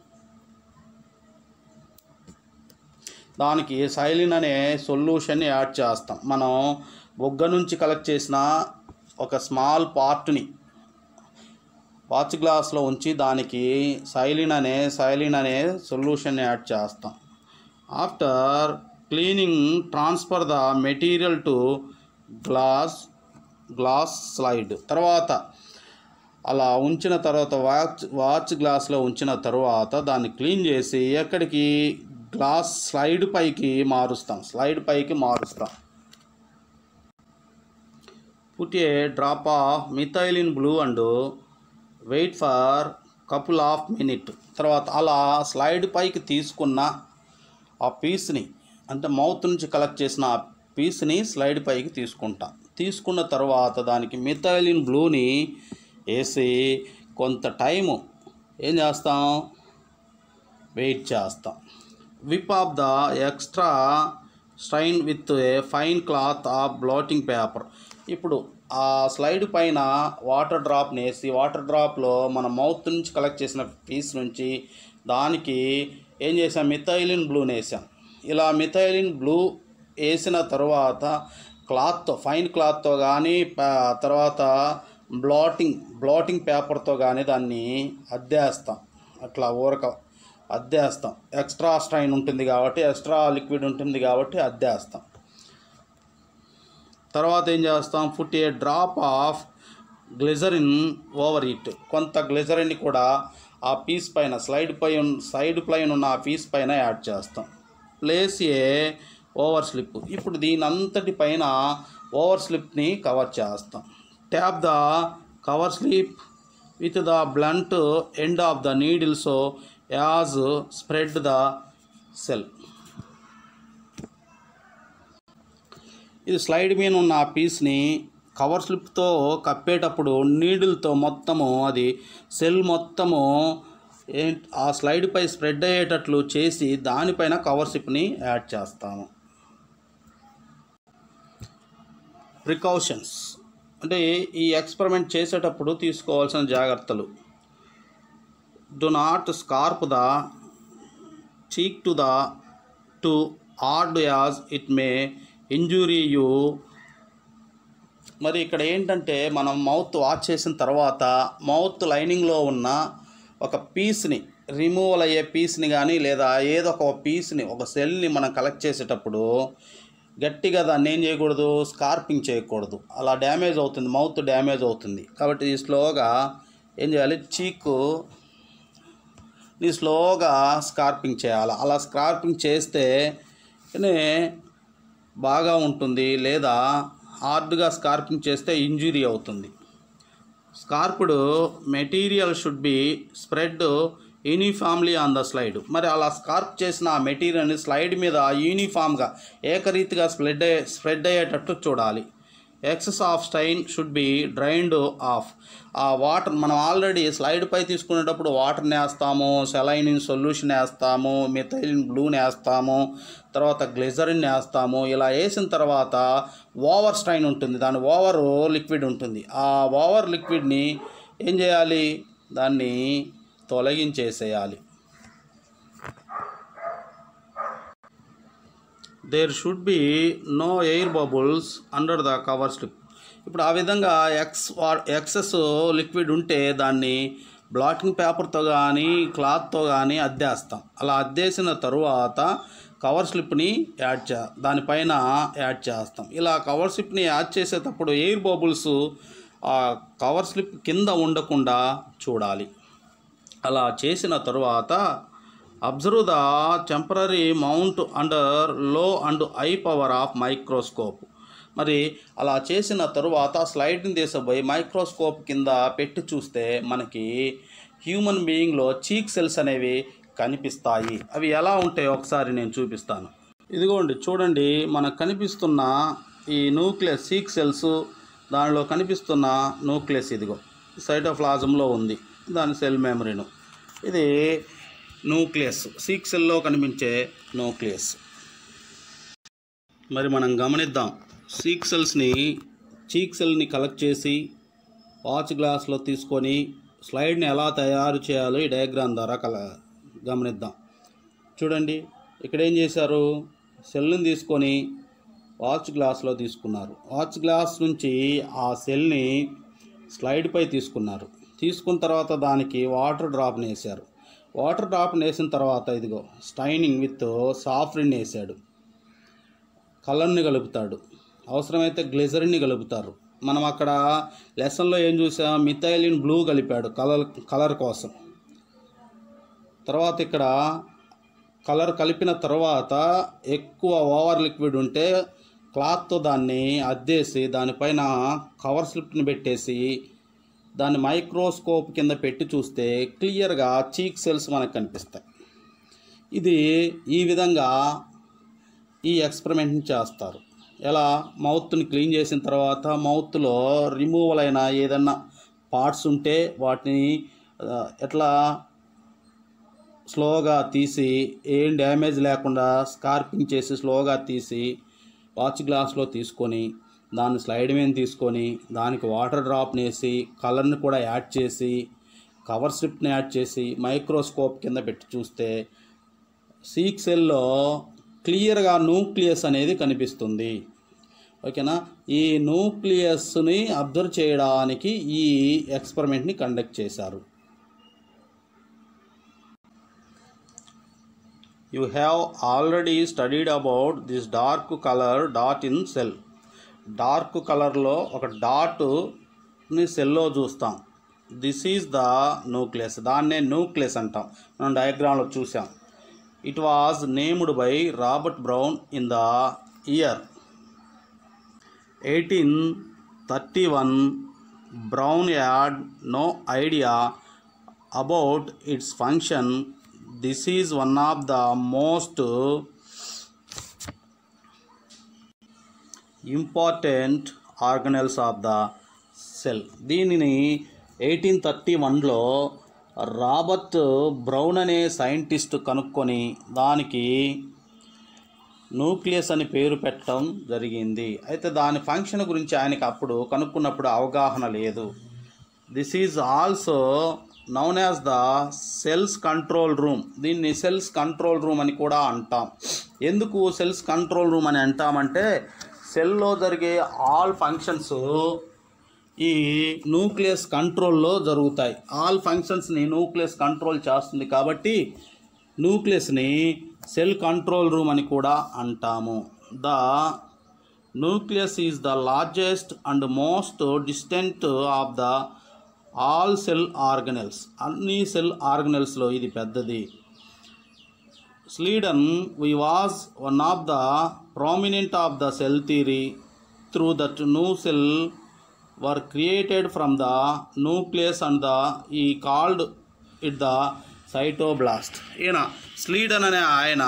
[SPEAKER 1] దానికి సైలిన్ అనే సొల్యూషన్ని యాడ్ చేస్తాం మనం బొగ్గ నుంచి కలెక్ట్ చేసిన ఒక స్మాల్ పార్ట్ని వాచ్ గ్లాస్లో ఉంచి దానికి సైలిన్ అనే సైలిన్ అనే సొల్యూషన్ యాడ్ చేస్తాం after cleaning transfer the material to glass glass slide తర్వాత అలా ఉంచిన తర్వాత వాచ్ వాచ్ గ్లాస్లో ఉంచిన తర్వాత దాన్ని క్లీన్ చేసి ఎక్కడికి గ్లాస్ స్లైడ్ పైకి మారుస్తాం స్లైడ్ పైకి మారుస్తాం put a drop of methylene blue and wait for couple of minute తర్వాత అలా స్లైడ్ పైకి తీసుకున్న ఆ పీస్ని అంటే మౌత్ నుంచి కలెక్ట్ చేసిన ఆ పీస్ని స్లైడ్ పైకి తీసుకుంటా తీసుకున్న తర్వాత దానికి మిథైలిన్ బ్లూని వేసి కొంత టైము ఏం చేస్తాం వెయిట్ చేస్తాం wipe off the extra stain with a fine cloth of blotting paper ఇప్పుడు ఆ స్లైడ్ పైన వాటర్ డ్రాప్ని వేసి వాటర్ డ్రాప్లో మన మౌత్ నుంచి కలెక్ట్ చేసిన పీస్ నుంచి దానికి ఏం చేసాం మిథైలిన్ బ్లూని వేసాం ఇలా మిథైలిన్ బ్లూ వేసిన తర్వాత క్లాత్తో ఫైన్ క్లాత్తో కానీ తర్వాత బ్లాటింగ్ బ్లాటింగ్ పేపర్తో కానీ దాన్ని అద్దేస్తాం అట్లా ఊరక అద్దేస్తాం ఎక్స్ట్రా స్ట్రైన్ ఉంటుంది కాబట్టి ఎక్స్ట్రా లిక్విడ్ ఉంటుంది కాబట్టి అద్దేస్తాం తర్వాత ఏం చేస్తాం put a drop of glycerine over it కొంత గ్లిజరిన్ కూడా ఆ పీస్ పైన స్లైడ్ పై సైడ్ పైన ఉన్న ఆ పీస్ పైన యాడ్ చేస్తాం ప్లేస్ ఏ ఓవర్ స్లిప్ ఇప్పుడు దీని అంతటి పైన ఓవర్ స్లిప్ని కవర్ చేస్తాం tap the cover slip with the blunt end of the needle so as spread the cell ఇది స్లైడ్ మీద ఉన్న ఆ పీస్ని కవర్ స్లిప్తో కప్పేటప్పుడు నీడిల్తో మొత్తము అది సెల్ మొత్తము ఏ ఆ స్లైడ్పై స్ప్రెడ్ అయ్యేటట్లు చేసి దానిపైన కవర్ స్లిప్ని యాడ్ చేస్తాము ప్రికాషన్స్ అంటే ఈ ఎక్స్పెరిమెంట్ చేసేటప్పుడు తీసుకోవాల్సిన జాగ్రత్తలు do not scrape the cheek to the too hard as it may injury you మరి ఇక్కడ ఏంటంటే మనం మౌత్ వాష్ చేసిన తర్వాత మౌత్ లైనింగ్లో ఉన్న ఒక పీస్ని రిమూవల్ అయ్యే పీస్ని కానీ లేదా ఏదో ఒక పీస్ని ఒక సెల్ని మనం కలెక్ట్ చేసేటప్పుడు గట్టిగా దాన్ని ఏం చేయకూడదు స్కార్పింగ్ చేయకూడదు అలా డ్యామేజ్ అవుతుంది మౌత్ డ్యామేజ్ అవుతుంది కాబట్టి ఈ స్లోగా ఏం చేయాలి చీకు ని స్లోగా స్కార్పింగ్ చేయాలి అలా స్కార్పింగ్ చేస్తే బాగా ఉంటుంది లేదా హార్డ్గా స్కార్పింగ్ చేస్తే ఇంజురీ అవుతుంది scraped material should be spread uniformly on the slide మరి అలా స్కార్ప్ చేసిన ఆ మెటీరియల్ని స్లైడ్ మీద యూనిఫామ్గా ఏకరీతిగా స్ప్రెడ్ అయ్యే స్ప్రెడ్ అయ్యేటట్టు చూడాలి excess of stain should be drained off ఆ వాటర్ మనం ఆల్రెడీ స్లైడ్ పై తీసుకునేటప్పుడు వాటర్ని వేస్తాము సెలైన్ సొల్యూషన్ వేస్తాము మిథైలిన్ బ్లూని వేస్తాము తర్వాత గ్లిజరిన్ వేస్తాము ఇలా వేసిన తర్వాత ఓవర్ స్ట్రైన్ ఉంటుంది దాని ఓవర్ లిక్విడ్ ఉంటుంది ఆ ఓవర్ లిక్విడ్ని ఏం చేయాలి దాన్ని తొలగించేసేయాలి there should be no air bubbles under the cover slip ఇప్పుడు ఆ విధంగా ఎక్స్ ఎక్సెస్ లిక్విడ్ ఉంటే దాన్ని బ్లాటింగ్ పేపర్తో కానీ క్లాత్తో కానీ అద్దేస్తాం అలా అద్దేసిన తరువాత కవర్ స్లిప్ని యాడ్ చే దానిపైన యాడ్ చేస్తాం ఇలా కవర్ స్లిప్ని యాడ్ చేసేటప్పుడు ఎయిర్ బబుల్స్ ఆ కవర్ స్లిప్ కింద ఉండకుండా చూడాలి అలా చేసిన తరువాత observe the temporary mount under low and high power of microscope మరి అలా చేసిన తరువాత స్లైడ్ని తీసబోయి మైక్రోస్కోప్ కింద పెట్టి చూస్తే మనకి హ్యూమన్ బీయింగ్లో చీక్ సెల్స్ అనేవి కనిపిస్తాయి అవి ఎలా ఉంటాయో ఒకసారి నేను చూపిస్తాను ఇదిగోండి చూడండి మనకు కనిపిస్తున్న ఈ న్యూక్లియస్ చీక్ సెల్స్ దానిలో కనిపిస్తున్న న్యూక్లియస్ ఇదిగో సైటోప్లాజంలో ఉంది దాని సెల్ మెమరీను ఇది న్యూక్లియస్ సీక్ సెల్లో కనిపించే న్యూక్లియస్ మరి మనం గమనిద్దాం సీక్ సెల్స్ని చీక్ సెల్ని కలెక్ట్ చేసి వాచ్ గ్లాస్లో తీసుకొని స్లైడ్ని ఎలా తయారు చేయాలో ఈ డయాగ్రామ్ ద్వారా కల గమనిద్దాం చూడండి ఇక్కడ ఏం చేశారు సెల్ని తీసుకొని వాచ్ గ్లాస్లో తీసుకున్నారు వాచ్ గ్లాస్ నుంచి ఆ సెల్ని స్లైడ్పై తీసుకున్నారు తీసుకున్న తర్వాత దానికి వాటర్ డ్రాప్ని వేశారు వాటర్ డ్రాప్ని వేసిన తర్వాత ఇదిగో స్టైనింగ్ విత్ సాఫ్రిన్ వేసాడు కలర్ని కలుపుతాడు అవసరమైతే గ్లిజరిన్ని కలుపుతారు మనం అక్కడ లెసన్లో ఏం చూసాం మిథైలిన్ బ్లూ కలిపాడు కలర్ కలర్ కోసం తర్వాత ఇక్కడ కలర్ కలిపిన తర్వాత ఎక్కువ ఓవర్ లిక్విడ్ ఉంటే క్లాత్తో దాన్ని అద్దేసి దానిపైన కవర్ స్లిప్ని పెట్టేసి దాన్ని మైక్రోస్కోప్ కింద పెట్టి చూస్తే క్లియర్గా చీక్ సెల్స్ మనకు కనిపిస్తాయి ఇది ఈ విధంగా ఈ ఎక్స్పెరిమెంట్ని చేస్తారు ఎలా మౌత్ని క్లీన్ చేసిన తర్వాత మౌత్లో రిమూవల్ అయిన ఏదన్నా పార్ట్స్ ఉంటే వాటిని ఆ, ఎట్లా స్లోగా తీసి ఏం డ్యామేజ్ లేకుండా స్కార్పింగ్ చేసి స్లోగా తీసి వాచ్ గ్లాస్లో తీసుకొని దాన్ని స్లైడ్ మీద తీసుకొని దానికి వాటర్ డ్రాప్ని వేసి కలర్ని కూడా యాడ్ చేసి కవర్ స్లిప్ని యాడ్ చేసి మైక్రోస్కోప్ కింద పెట్టి చూస్తే సీక్ సెల్లో క్లియర్గా న్యూక్లియస్ అనేది కనిపిస్తుంది ఓకేనా ఈ న్యూక్లియస్ని అబ్జర్వ్ చేయడానికి ఈ ఎక్స్పెరిమెంట్ని కండక్ట్ చేశారు you have already studied about this dark colour dot in cell dark కలర్లో ఒక డాట్ని సెల్లో చూస్తాం దిస్ ఈజ్ ద న్యూక్లియస్ దాన్నే న్యూక్లియస్ అంటాం మనం డయాగ్రామ్లో చూసాం it was named by Robert Brown in the year eighteen thirty one Brown had no idea about its function this is one of the most important organelles of the cell దీనిని eighteen thirty వన్లో Robert brown అనే scientist కనుక్కొని దానికి nucleus అని పేరు పెట్టడం జరిగింది అయితే దాని ఫంక్షన్ గురించి ఆయనకి అప్పుడు కనుక్కున్నప్పుడు అవగాహన లేదు this is also known as the cell's control room దీన్ని సెల్స్ కంట్రోల్ రూమ్ అని కూడా అంటాం ఎందుకు సెల్స్ కంట్రోల్ రూమ్ అని అంటామంటే సెల్లో జరిగే ఆల్ ఫంక్షన్స్ ఈ న్యూక్లియస్ కంట్రోల్లో జరుగుతాయి ఆల్ ఫంక్షన్స్ని న్యూక్లియస్ కంట్రోల్ చేస్తుంది కాబట్టి న్యూక్లియస్ని సెల్ కంట్రోల్ రూమ్ అని కూడా అంటాము the nucleus is the largest and most distant of the all cell organelles అన్ని సెల్ ఆర్గనల్స్లో ఇది పెద్దది Schleiden we was one of the prominent of the cell theory through that new cell were created from the nucleus and the he called it the cytoblast ఈయన Schleiden అనే ఆయన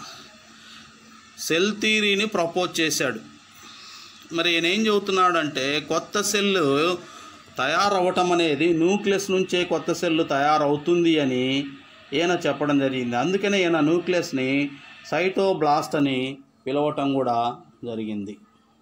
[SPEAKER 1] cell థియరీని propose చేశాడు మరి ఈయన ఏం చెబుతున్నాడంటే కొత్త సెల్ తయారవటం అనేది nucleus నుంచే కొత్త సెల్ తయారవుతుంది అని ఈయన చెప్పడం జరిగింది అందుకనే ఈయన న్యూక్లియస్ని సైటోబ్లాస్ట్ అని పిలవటం కూడా జరిగింది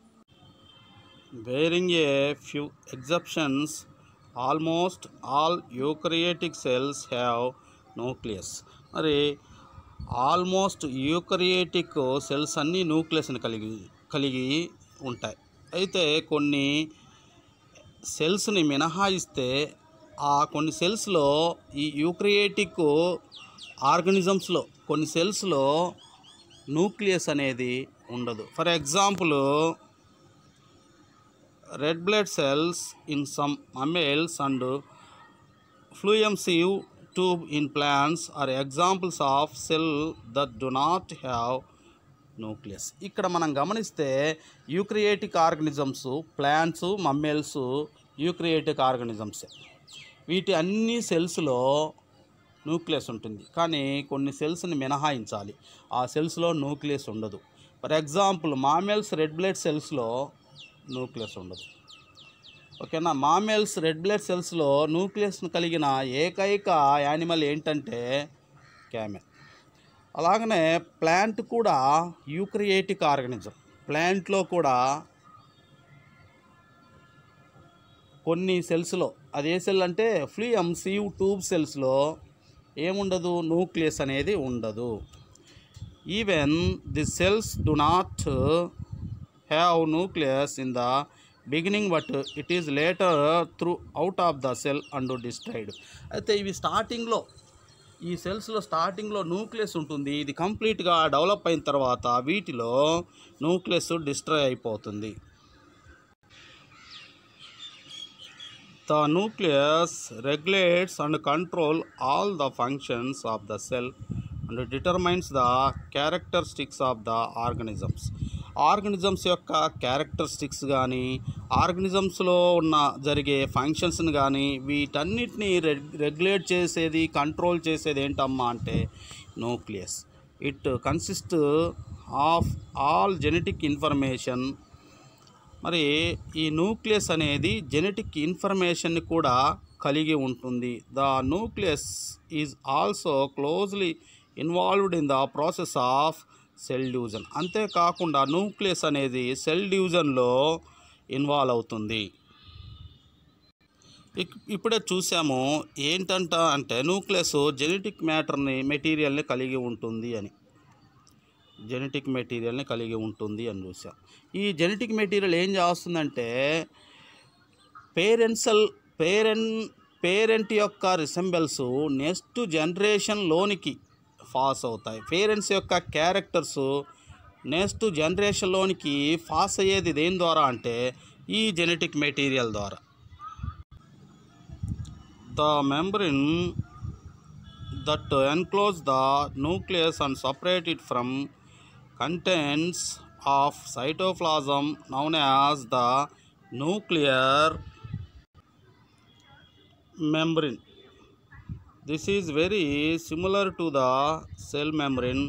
[SPEAKER 1] barring a few exceptions almost all eukaryotic cells have nucleus మరి ఆల్మోస్ట్ యూకరియేటిక్ సెల్స్ అన్నీ న్యూక్లియస్ని కలిగి కలిగి ఉంటాయి అయితే కొన్ని సెల్స్ని మినహాయిస్తే ఆ కొన్ని సెల్స్లో ఈ యూక్రియేటిక్ ఆర్గనిజమ్స్లో కొన్ని సెల్స్లో న్యూక్లియస్ అనేది ఉండదు for example red blood cells in some mammals and phloem sieve tube in plants are examples of cell that do not have nucleus ఇక్కడ మనం గమనిస్తే eukaryotic organisms plants mammals eukaryotic organisms వీటి అన్ని సెల్స్లో nucleus ఉంటుంది కానీ కొన్ని సెల్స్ని మినహాయించాలి ఆ సెల్స్లో న్యూక్లియస్ ఉండదు for example mammals red blood సెల్స్లో న్యూక్లియస్ ఉండదు ఓకేనా మామెల్స్ రెడ్ బ్లడ్ సెల్స్లో న్యూక్లియస్ను కలిగిన ఏకైక యానిమల్ ఏంటంటే క్యామెల్ అలాగనే ప్లాంట్ కూడా యూక్రియేటిక్ ఆర్గనిజం ప్లాంట్లో కూడా కొన్ని సెల్స్లో అది ఏ సెల్ అంటే ఫ్లూయమ్ సీవ్ ట్యూబ్ సెల్స్లో ఏముండదు న్యూక్లియస్ అనేది ఉండదు even the cells do not have nucleus in the beginning but it is later through out of the cell and destroyed అయితే ఇవి స్టార్టింగ్లో ఈ సెల్స్లో స్టార్టింగ్లో న్యూక్లియస్ ఉంటుంది ఇది కంప్లీట్గా డెవలప్ అయిన తర్వాత వీటిలో న్యూక్లియస్ డిస్ట్రాయ్ అయిపోతుంది the nucleus regulates and control all the functions of the cell and determines the characteristics of the organisms organisms యొక్క క్యారెక్టరిస్టిక్స్ కానీ ఆర్గనిజమ్స్లో ఉన్న జరిగే ఫంక్షన్స్ని కానీ వీటన్నిటిని రెగ్ రెగ్యులేట్ చేసేది కంట్రోల్ చేసేది ఏంటమ్మా అంటే nucleus it consist of all genetic information మరి ఈ న్యూక్లియస్ అనేది జెనెటిక్ ఇన్ఫర్మేషన్ని కూడా కలిగి ఉంటుంది the nucleus is also closely involved in the process of cell division అంతేకాకుండా న్యూక్లియస్ అనేది సెల్ డివిజన్లో ఇన్వాల్వ్ అవుతుంది ఇక్- ఇప్పుడే చూసాము ఏంటంట అంటే న్యూక్లియస్ జెనెటిక్ మ్యాటర్ని మెటీరియల్ని కలిగి ఉంటుంది అని జెనెటిక్ మెటీరియల్ని కలిగి ఉంటుంది అని చూసాం ఈ జెనెటిక్ మెటీరియల్ ఏం చేస్తుందంటే పేరెంట్సల్ పేరెంట్ పేరెంట్ యొక్క రిసెంబెల్స్ నెక్స్ట్ జనరేషన్లోనికి పాస్ అవుతాయి పేరెంట్స్ యొక్క క్యారెక్టర్స్ నెక్స్ట్ జనరేషన్లోనికి పాస్ అయ్యేది దేని ద్వారా అంటే ఈ జెనెటిక్ మెటీరియల్ ద్వారా the membrane that enclose the nucleus and separate it from contents of cytoplasm known as the nuclear membrane this is very similar to the cell membrane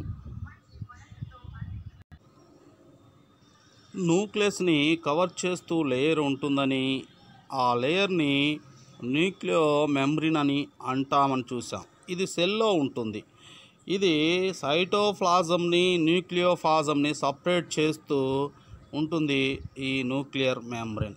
[SPEAKER 1] న్యూక్లియస్ని cover చేస్తూ layer ఉంటుందని ఆ లేయర్ని న్యూక్లియో మెమ్రిన్ అని అంటామని చూసాం ఇది సెల్లో ఉంటుంది ఇది సైటోప్లాజంని న్యూక్లియోఫాజంని సపరేట్ చేస్తూ ఉంటుంది ఈ న్యూక్లియర్ మెమ్బ్రెన్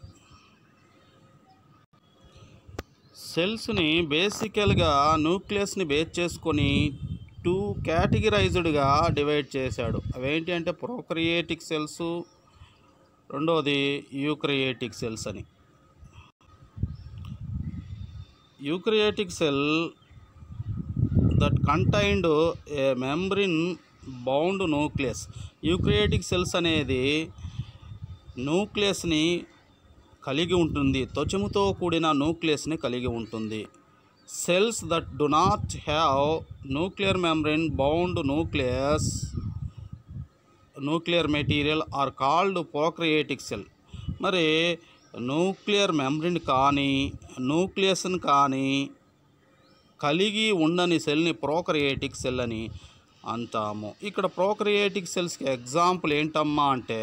[SPEAKER 1] సెల్స్ని బేసికల్గా న్యూక్లియస్ని బేస్ చేసుకొని టూ కేటగిరైజ్డ్గా డివైడ్ చేశాడు అవేంటి అంటే ప్రోక్రియేటిక్ సెల్స్ రెండవది యూక్రియేటిక్ సెల్స్ అని eukaryotic cell that contained a membrane bound nucleus eukaryotic cells అనేది న్యూక్లియస్ని కలిగి ఉంటుంది త్వచముతో కూడిన న్యూక్లియస్ని కలిగి ఉంటుంది cells that do not have nuclear membrane bound nucleus nuclear material are called prokaryotic cell మరి న్యూక్లియర్ మెంబ్రెన్ కానీ న్యూక్లియస్ని కానీ కలిగి ఉండని సెల్ని ప్రోక్రియేటిక్ సెల్ అని అంటాము ఇక్కడ ప్రోక్రియేటిక్ సెల్స్కి ఎగ్జాంపుల్ ఏంటమ్మా అంటే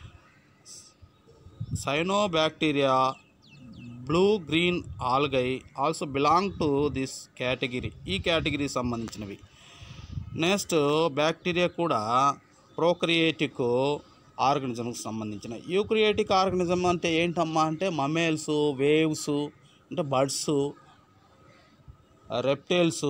[SPEAKER 1] cyanobacteria blue green algae also belong to this category ఈ కేటగిరీకి సంబంధించినవి నెక్స్ట్ బ్యాక్టీరియా కూడా ప్రోక్రియేటిక్ ఆర్గనిజంకి సంబంధించిన యూక్రియేటిక్ ఆర్గనిజం అంటే ఏంటమ్మా అంటే మమేల్స్ వేవ్స్ అంటే బర్డ్స్ రెప్టైల్స్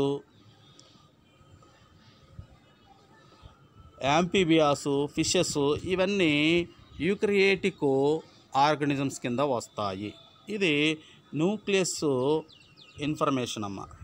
[SPEAKER 1] యాంపీబియాసు ఫిషెస్ ఇవన్నీ యూక్రియేటిక్ ఆర్గనిజమ్స్ కింద వస్తాయి ఇది న్యూక్లియస్ ఇన్ఫర్మేషన్ అమ్మ